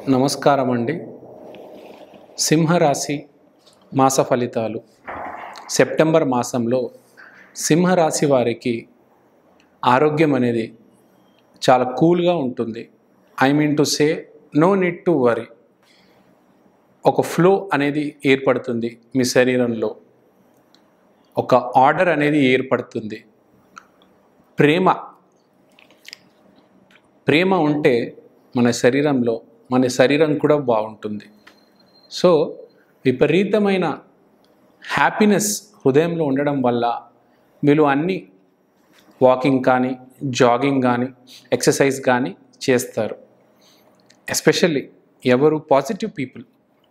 నమస్కారం అండి సింహరాశి మాస ఫలితాలు సెప్టెంబర్ మాసంలో సింహరాశి వారికి ఆరోగ్యం అనేది చాలా కూల్గా ఉంటుంది I mean to say no need to worry ఒక ఫ్లో అనేది ఏర్పడుతుంది మీ శరీరంలో ఒక ఆర్డర్ అనేది ఏర్పడుతుంది ప్రేమ ప్రేమ ఉంటే మన శరీరంలో మన శరీరం కూడా బాగుంటుంది సో విపరీతమైన హ్యాపీనెస్ హృదయంలో ఉండడం వల్ల వీళ్ళు అన్ని వాకింగ్ కానీ జాగింగ్ కానీ ఎక్సర్సైజ్ కానీ చేస్తారు ఎస్పెషల్లీ ఎవరు పాజిటివ్ పీపుల్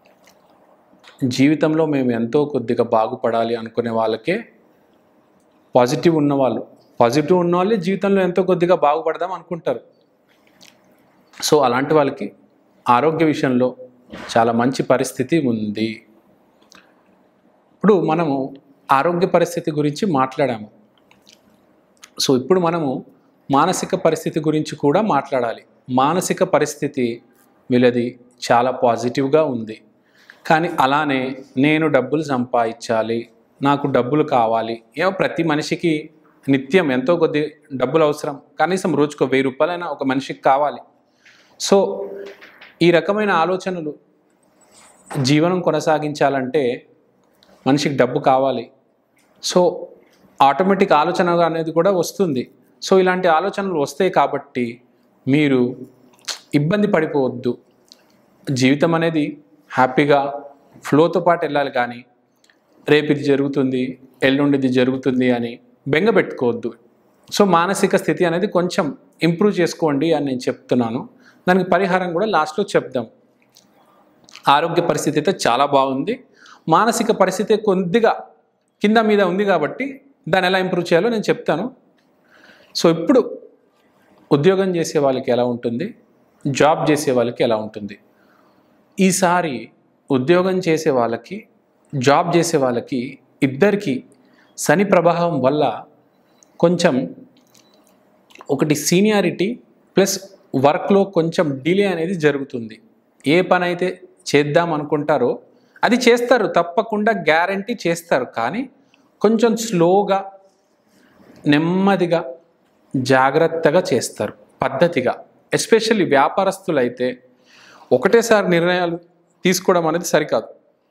జీవితంలో మేము ఎంతో కొద్దిగా బాగుపడాలి అనుకునే వాళ్ళకే పాజిటివ్ ఉన్నవాళ్ళు పాజిటివ్ ఉన్న వాళ్ళే జీవితంలో ఎంతో కొద్దిగా బాగుపడదాం అనుకుంటారు సో అలాంటి వాళ్ళకి ఆరోగ్య విషయంలో చాలా మంచి పరిస్థితి ఉంది ఇప్పుడు మనము ఆరోగ్య పరిస్థితి గురించి మాట్లాడాము సో ఇప్పుడు మనము మానసిక పరిస్థితి గురించి కూడా మాట్లాడాలి మానసిక పరిస్థితి వీళ్ళది చాలా పాజిటివ్గా ఉంది కానీ అలానే నేను డబ్బులు సంపాదించాలి నాకు డబ్బులు కావాలి ఏమో ప్రతి మనిషికి నిత్యం ఎంతో కొద్ది డబ్బులు అవసరం కనీసం రోజుకో వెయ్యి రూపాయలైనా ఒక మనిషికి కావాలి సో ఈ రకమైన ఆలోచనలు జీవనం కొనసాగించాలంటే మనిషికి డబ్బు కావాలి సో ఆటోమేటిక్ ఆలోచన అనేది కూడా వస్తుంది సో ఇలాంటి ఆలోచనలు వస్తాయి కాబట్టి మీరు ఇబ్బంది పడిపోవద్దు జీవితం అనేది హ్యాపీగా ఫ్లోతో పాటు వెళ్ళాలి కానీ రేపు ఇది జరుగుతుంది ఎల్లుండి ఇది జరుగుతుంది అని బెంగ పెట్టుకోవద్దు సో మానసిక స్థితి అనేది కొంచెం ఇంప్రూవ్ చేసుకోండి అని నేను చెప్తున్నాను దానికి పరిహారం కూడా లాస్ట్లో చెప్దాం ఆరోగ్య పరిస్థితి అయితే చాలా బాగుంది మానసిక పరిస్థితి కొద్దిగా కింద మీద ఉంది కాబట్టి దాన్ని ఎలా ఇంప్రూవ్ చేయాలో నేను చెప్తాను సో ఇప్పుడు ఉద్యోగం చేసే వాళ్ళకి ఎలా ఉంటుంది జాబ్ చేసే వాళ్ళకి ఎలా ఉంటుంది ఈసారి ఉద్యోగం చేసే వాళ్ళకి జాబ్ చేసే వాళ్ళకి ఇద్దరికి శని ప్రభావం వల్ల కొంచెం ఒకటి సీనియారిటీ ప్లస్ వర్క్లో కొంచెం డిలే అనేది జరుగుతుంది ఏ పని అయితే చేద్దాం అనుకుంటారో అది చేస్తారు తప్పకుండా గ్యారంటీ చేస్తారు కానీ కొంచెం స్లోగా నెమ్మదిగా జాగ్రత్తగా చేస్తారు పద్ధతిగా ఎస్పెషల్లీ వ్యాపారస్తులు అయితే ఒకటేసారి నిర్ణయాలు తీసుకోవడం అనేది సరికాదు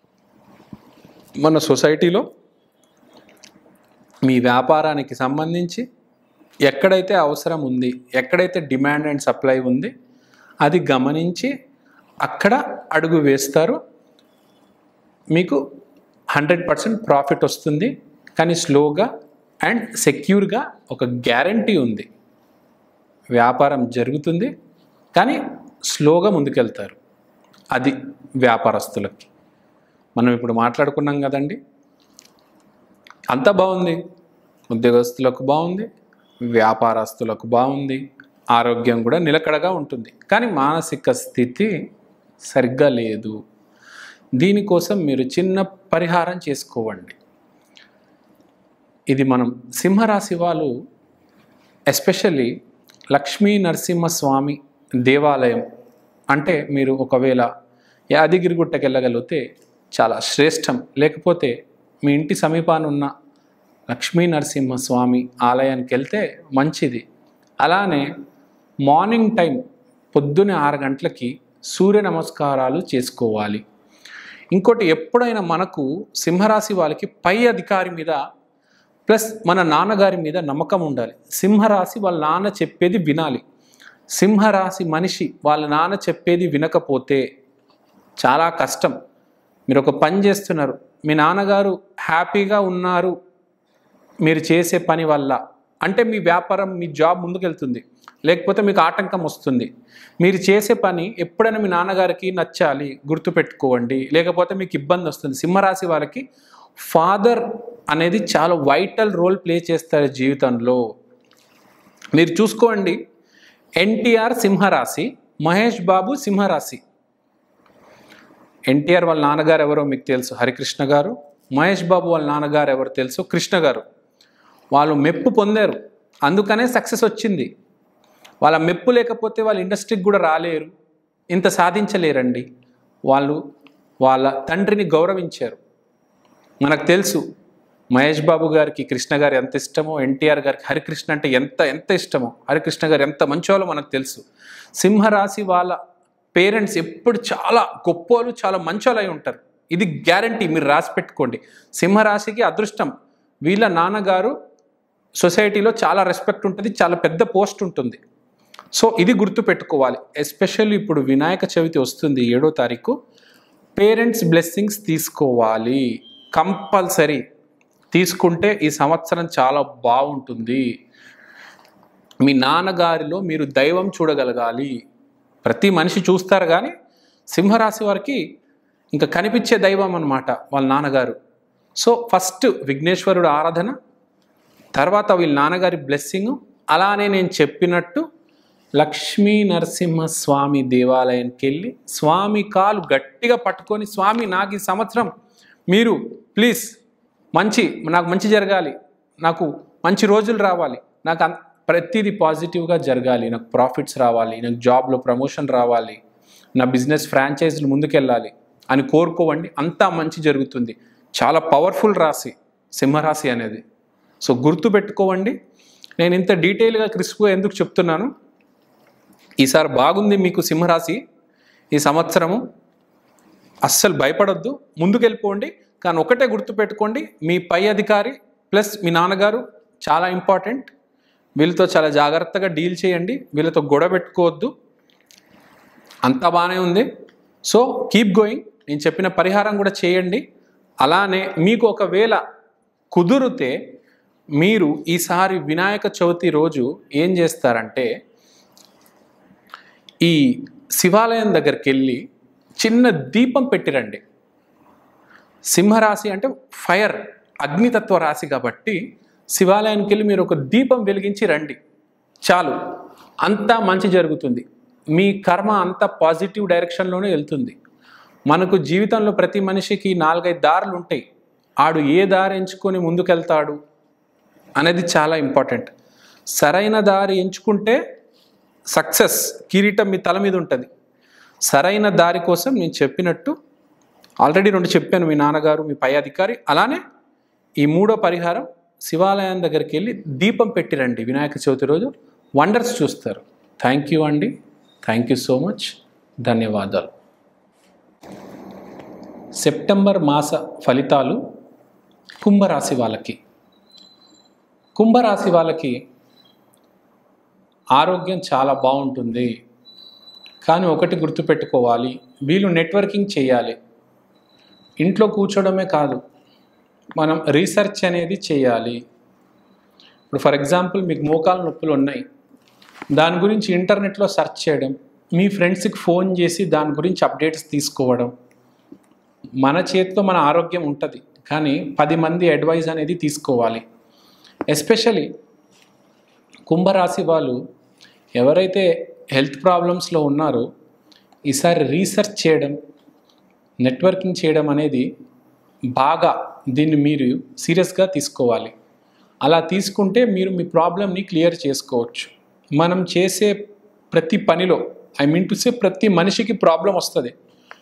మన సొసైటీలో మీ వ్యాపారానికి సంబంధించి ఎక్కడైతే అవసరం ఉంది ఎక్కడైతే డిమాండ్ అండ్ సప్లై ఉంది అది గమనించి అక్కడ అడుగు వేస్తారు మీకు హండ్రెడ్ పర్సెంట్ ప్రాఫిట్ వస్తుంది కానీ స్లోగా అండ్ సెక్యూర్గా ఒక గ్యారంటీ ఉంది వ్యాపారం జరుగుతుంది కానీ స్లోగా ముందుకెళ్తారు అది వ్యాపారస్తులకి మనం ఇప్పుడు మాట్లాడుకున్నాం కదండి అంతా బాగుంది ఉద్యోగస్తులకు బాగుంది వ్యాపారస్తులకు బాగుంది ఆరోగ్యం కూడా నిలకడగా ఉంటుంది కానీ మానసిక స్థితి సరిగ్గా లేదు దీనికోసం మీరు చిన్న పరిహారం చేసుకోవండి ఇది మనం సింహరాశి వాళ్ళు ఎస్పెషల్లీ లక్ష్మీ నరసింహస్వామి దేవాలయం అంటే మీరు ఒకవేళ యాదగిరిగుట్టకి వెళ్ళగలిగితే చాలా శ్రేష్టం లేకపోతే మీ ఇంటి సమీపాన ఉన్న లక్ష్మీ నరసింహస్వామి ఆలయానికి వెళ్తే మంచిది అలానే మార్నింగ్ టైం పొద్దున్న ఆరు గంటలకి సూర్య నమస్కారాలు చేసుకోవాలి ఇంకోటి ఎప్పుడైనా మనకు సింహరాశి వాళ్ళకి పై అధికారి మీద ప్లస్ మన నాన్నగారి మీద నమ్మకం ఉండాలి సింహరాశి వాళ్ళ నాన్న చెప్పేది వినాలి సింహరాశి మనిషి వాళ్ళ నాన్న చెప్పేది వినకపోతే చాలా కష్టం మీరు ఒక పని చేస్తున్నారు మీ నాన్నగారు హ్యాపీగా ఉన్నారు మీరు చేసే పని వల్ల అంటే మీ వ్యాపారం మీ జాబ్ ముందుకెళ్తుంది లేకపోతే మీకు ఆటంకం వస్తుంది మీరు చేసే పని ఎప్పుడైనా మీ నాన్నగారికి నచ్చాలి గుర్తుపెట్టుకోండి లేకపోతే మీకు ఇబ్బంది వస్తుంది సింహరాశి వాళ్ళకి ఫాదర్ అనేది చాలా వైటల్ రోల్ ప్లే చేస్తారు జీవితంలో మీరు చూసుకోండి ఎన్టీఆర్ సింహరాశి మహేష్ బాబు సింహరాశి ఎన్టీఆర్ వాళ్ళ నాన్నగారు ఎవరో మీకు తెలుసు హరికృష్ణ గారు మహేష్ బాబు వాళ్ళ నాన్నగారు ఎవరు తెలుసు కృష్ణ గారు వాళ్ళు మెప్పు పొందారు అందుకనే సక్సెస్ వచ్చింది వాళ్ళ మెప్పు లేకపోతే వాళ్ళ ఇండస్ట్రీకి కూడా రాలేరు ఇంత సాధించలేరండి వాళ్ళు వాళ్ళ తండ్రిని గౌరవించారు మనకు తెలుసు మహేష్ బాబు గారికి కృష్ణ గారు ఎంత ఇష్టమో ఎన్టీఆర్ గారికి హరికృష్ణ అంటే ఎంత ఎంత ఇష్టమో హరికృష్ణ గారు ఎంత మంచోళ్ళో మనకు తెలుసు సింహరాశి వాళ్ళ పేరెంట్స్ ఎప్పుడు చాలా గొప్పోళ్ళు చాలా మంచోళ్ళు అయి ఉంటారు ఇది గ్యారంటీ మీరు రాసి పెట్టుకోండి సింహరాశికి అదృష్టం వీళ్ళ నాన్నగారు సొసైటీలో చాలా రెస్పెక్ట్ ఉంటుంది చాలా పెద్ద పోస్ట్ ఉంటుంది సో ఇది గుర్తు పెట్టుకోవాలి ఎస్పెషల్లీ ఇప్పుడు వినాయక చవితి వస్తుంది ఏడో తారీఖు పేరెంట్స్ బ్లెస్సింగ్స్ తీసుకోవాలి కంపల్సరీ తీసుకుంటే ఈ సంవత్సరం చాలా బాగుంటుంది మీ నాన్నగారిలో మీరు దైవం చూడగలగాలి ప్రతి మనిషి చూస్తారు కానీ సింహరాశి వారికి ఇంకా కనిపించే దైవం అన్నమాట వాళ్ళ నాన్నగారు సో ఫస్ట్ విఘ్నేశ్వరుడు ఆరాధన తర్వాత వీళ్ళ నాన్నగారి బ్లెస్సింగ్ అలానే నేను చెప్పినట్టు లక్ష్మీ నరసింహ స్వామి దేవాలయానికి వెళ్ళి స్వామి కాలు గట్టిగా పట్టుకొని స్వామి నాకు ఈ సంవత్సరం మీరు ప్లీజ్ మంచి నాకు మంచి జరగాలి నాకు మంచి రోజులు రావాలి నాకు అన్- ప్రతిదీ పాజిటివ్గా జరగాలి నాకు ప్రాఫిట్స్ రావాలి నాకు జాబ్లో ప్రమోషన్ రావాలి నా బిజినెస్ ఫ్రాంచైజీలు ముందుకెళ్ళాలి అని కోరుకోవండి అంతా మంచి జరుగుతుంది చాలా పవర్ఫుల్ రాశి సింహరాశి అనేది సో గుర్తు పెట్టుకోవండి నేను ఇంత డీటెయిల్గా క్రిస్ప్గా ఎందుకు చెప్తున్నాను ఈసారి బాగుంది మీకు సింహరాశి ఈ సంవత్సరము అస్సలు భయపడొద్దు ముందుకెళ్ళిపోండి కానీ ఒకటే గుర్తుపెట్టుకోండి మీ పై అధికారి ప్లస్ మీ నాన్నగారు చాలా ఇంపార్టెంట్ వీళ్ళతో చాలా జాగ్రత్తగా డీల్ చేయండి వీళ్ళతో గొడవ పెట్టుకోవద్దు అంతా బాగానే ఉంది సో కీప్ గోయింగ్ నేను చెప్పిన పరిహారం కూడా చేయండి అలానే మీకు ఒకవేళ కుదిరితే మీరు ఈసారి వినాయక చవితి రోజు ఏం చేస్తారంటే ఈ శివాలయం దగ్గరికి వెళ్ళి చిన్న దీపం పెట్టిరండి సింహరాశి అంటే ఫైర్ అగ్నితత్వ రాశి కాబట్టి శివాలయానికి వెళ్ళి మీరు ఒక దీపం వెలిగించి రండి చాలు అంతా మంచి జరుగుతుంది మీ కర్మ అంతా పాజిటివ్ డైరెక్షన్లోనే వెళ్తుంది మనకు జీవితంలో ప్రతి మనిషికి నాలుగైదు దారులు ఉంటాయి ఆడు ఏ దారి ఎంచుకొని ముందుకెళ్తాడు అనేది చాలా ఇంపార్టెంట్ సరైన దారి ఎంచుకుంటే సక్సెస్ కిరీటం మీ తల మీద ఉంటుంది సరైన దారి కోసం నేను చెప్పినట్టు ఆల్రెడీ రెండు చెప్పాను మీ నాన్నగారు మీ పై అధికారి అలానే ఈ మూడో పరిహారం శివాలయం దగ్గరికి వెళ్ళి దీపం పెట్టిరండి వినాయక చవితి రోజు వండర్స్ చూస్తారు థ్యాంక్ యూ అండి థ్యాంక్ యూ సో మచ్ ధన్యవాదాలు సెప్టెంబర్ మాస ఫలితాలు కుంభరాశి వాళ్ళకి కుంభరాశి వాళ్ళకి ఆరోగ్యం చాలా బాగుంటుంది కానీ ఒకటి గుర్తుపెట్టుకోవాలి వీళ్ళు నెట్వర్కింగ్ చేయాలి ఇంట్లో కూర్చోవడమే కాదు మనం రీసెర్చ్ అనేది చేయాలి ఇప్పుడు ఫర్ ఎగ్జాంపుల్ మీకు మోకాలు నొప్పులు ఉన్నాయి దాని గురించి ఇంటర్నెట్లో సెర్చ్ చేయడం మీ ఫ్రెండ్స్కి ఫోన్ చేసి దాని గురించి అప్డేట్స్ తీసుకోవడం మన చేతిలో మన ఆరోగ్యం ఉంటుంది కానీ పది మంది అడ్వైజ్ అనేది తీసుకోవాలి ఎస్పెషలీ కుంభరాశి వాళ్ళు ఎవరైతే హెల్త్ ప్రాబ్లమ్స్లో ఉన్నారో ఈసారి రీసెర్చ్ చేయడం నెట్వర్కింగ్ చేయడం అనేది బాగా దీన్ని మీరు సీరియస్గా తీసుకోవాలి అలా తీసుకుంటే మీరు మీ ప్రాబ్లమ్ని క్లియర్ చేసుకోవచ్చు మనం చేసే ప్రతి పనిలో ఐ మీన్ టు సే ప్రతి మనిషికి ప్రాబ్లం వస్తుంది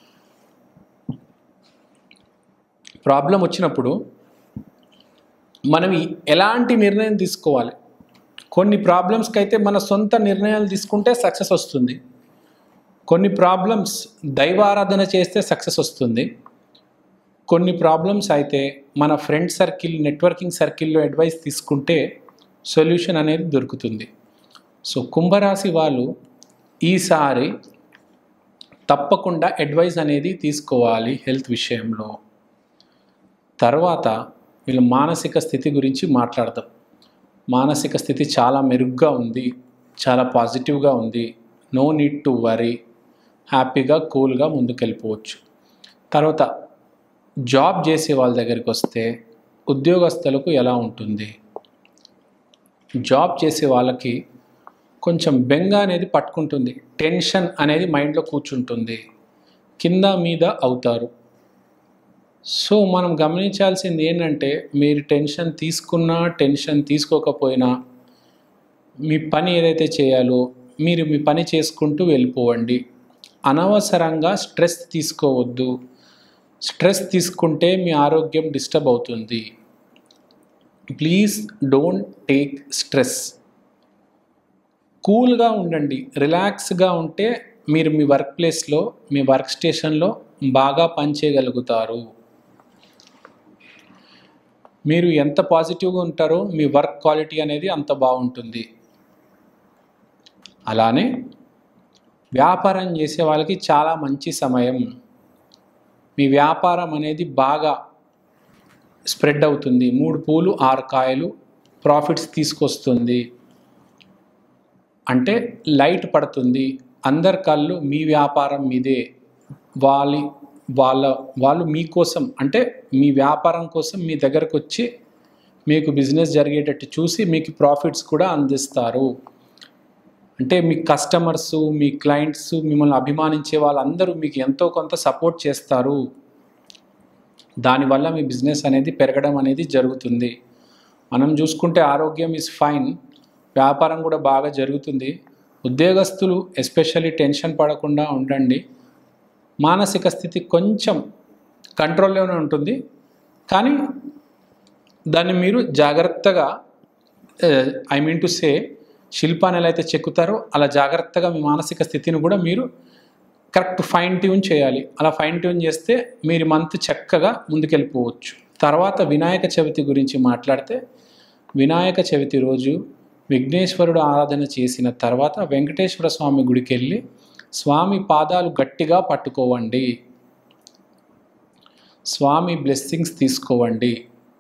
ప్రాబ్లం వచ్చినప్పుడు మనం ఈ- ఎలాంటి నిర్ణయం తీసుకోవాలి కొన్ని ప్రాబ్లమ్స్కి అయితే మన సొంత నిర్ణయాలు తీసుకుంటే సక్సెస్ వస్తుంది కొన్ని ప్రాబ్లమ్స్ దైవారాధన చేస్తే సక్సెస్ వస్తుంది కొన్ని ప్రాబ్లమ్స్ అయితే మన ఫ్రెండ్ సర్కిల్ నెట్వర్కింగ్ సర్కిల్లో అడ్వైస్ తీసుకుంటే సొల్యూషన్ అనేది దొరుకుతుంది సో కుంభరాశి వాళ్ళు ఈసారి తప్పకుండా అడ్వైస్ అనేది తీసుకోవాలి హెల్త్ విషయంలో తర్వాత వీళ్ళ మానసిక స్థితి గురించి మాట్లాడదాం మానసిక స్థితి చాలా మెరుగ్గా ఉంది చాలా పాజిటివ్గా ఉంది నో నీడ్ టు వరీ హ్యాపీగా కూల్గా ముందుకెళ్ళిపోవచ్చు తర్వాత జాబ్ చేసే వాళ్ళ దగ్గరికి వస్తే ఉద్యోగస్తులకు ఎలా ఉంటుంది జాబ్ చేసే వాళ్ళకి కొంచెం బెంగ అనేది పట్టుకుంటుంది టెన్షన్ అనేది మైండ్లో కూర్చుంటుంది కింద మీద అవుతారు సో మనం గమనించాల్సింది ఏంటంటే మీరు టెన్షన్ తీసుకున్నా టెన్షన్ తీసుకోకపోయినా మీ పని ఏదైతే చేయాలో మీరు మీ పని చేసుకుంటూ వెళ్ళిపోవండి అనవసరంగా స్ట్రెస్ తీసుకోవద్దు స్ట్రెస్ తీసుకుంటే మీ ఆరోగ్యం డిస్టర్బ్ అవుతుంది ప్లీజ్ డోంట్ టేక్ స్ట్రెస్ కూల్గా ఉండండి రిలాక్స్గా ఉంటే మీరు మీ వర్క్ ప్లేస్లో మీ వర్క్ స్టేషన్లో బాగా పనిచేయగలుగుతారు మీరు ఎంత పాజిటివ్గా ఉంటారో మీ వర్క్ క్వాలిటీ అనేది అంత బాగుంటుంది అలానే వ్యాపారం చేసే వాళ్ళకి చాలా మంచి సమయం మీ వ్యాపారం అనేది బాగా స్ప్రెడ్ అవుతుంది మూడు పూలు ఆరు కాయలు ప్రాఫిట్స్ తీసుకొస్తుంది అంటే లైట్ పడుతుంది అందరి కళ్ళు మీ వ్యాపారం మీదే వాళ్ళ వాళ్ళ వాళ్ళు మీకోసం అంటే మీ వ్యాపారం కోసం మీ దగ్గరకు వచ్చి మీకు బిజినెస్ జరిగేటట్టు చూసి మీకు ప్రాఫిట్స్ కూడా అందిస్తారు అంటే మీ కస్టమర్స్ మీ క్లయింట్స్ మిమ్మల్ని అభిమానించే వాళ్ళందరూ మీకు ఎంతో కొంత సపోర్ట్ చేస్తారు దానివల్ల మీ బిజినెస్ అనేది పెరగడం అనేది జరుగుతుంది మనం చూసుకుంటే ఆరోగ్యం ఇస్ ఫైన్ వ్యాపారం కూడా బాగా జరుగుతుంది ఉద్యోగస్తులు ఎస్పెషల్లీ టెన్షన్ పడకుండా ఉండండి మానసిక స్థితి కొంచెం కంట్రోల్లోనే ఉంటుంది కానీ దాన్ని మీరు జాగ్రత్తగా ఐ మీన్ టు సే శిల్పాన్ని ఎలా అయితే చెక్కుతారో అలా జాగ్రత్తగా మీ మానసిక స్థితిని కూడా మీరు కరెక్ట్ ఫైన్ ట్యూన్ చేయాలి అలా ఫైన్ ట్యూన్ చేస్తే మీరు మంత్ చక్కగా ముందుకెళ్ళిపోవచ్చు తర్వాత వినాయక చవితి గురించి మాట్లాడితే వినాయక చవితి రోజు విఘ్నేశ్వరుడు ఆరాధన చేసిన తర్వాత వెంకటేశ్వర స్వామి గుడికి వెళ్ళి స్వామి పాదాలు గట్టిగా పట్టుకోవండి స్వామి బ్లెస్సింగ్స్ తీసుకోవండి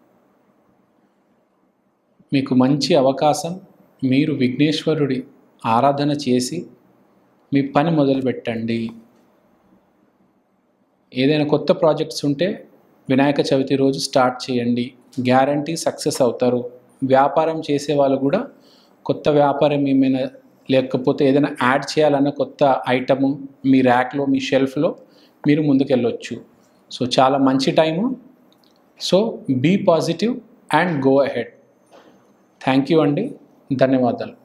మీకు మంచి అవకాశం మీరు విఘ్నేశ్వరుడి ఆరాధన చేసి మీ పని మొదలుపెట్టండి ఏదైనా కొత్త ప్రాజెక్ట్స్ ఉంటే వినాయక చవితి రోజు స్టార్ట్ చేయండి గ్యారంటీ సక్సెస్ అవుతారు వ్యాపారం చేసే వాళ్ళు కూడా కొత్త వ్యాపారం ఏమైనా లేకపోతే ఏదైనా యాడ్ చేయాలన్న కొత్త ఐటము మీ ర్యాక్లో మీ షెల్ఫ్లో మీరు ముందుకెళ్ళొచ్చు సో చాలా మంచి time so be positive and go ahead thank you అండి ధన్యవాదాలు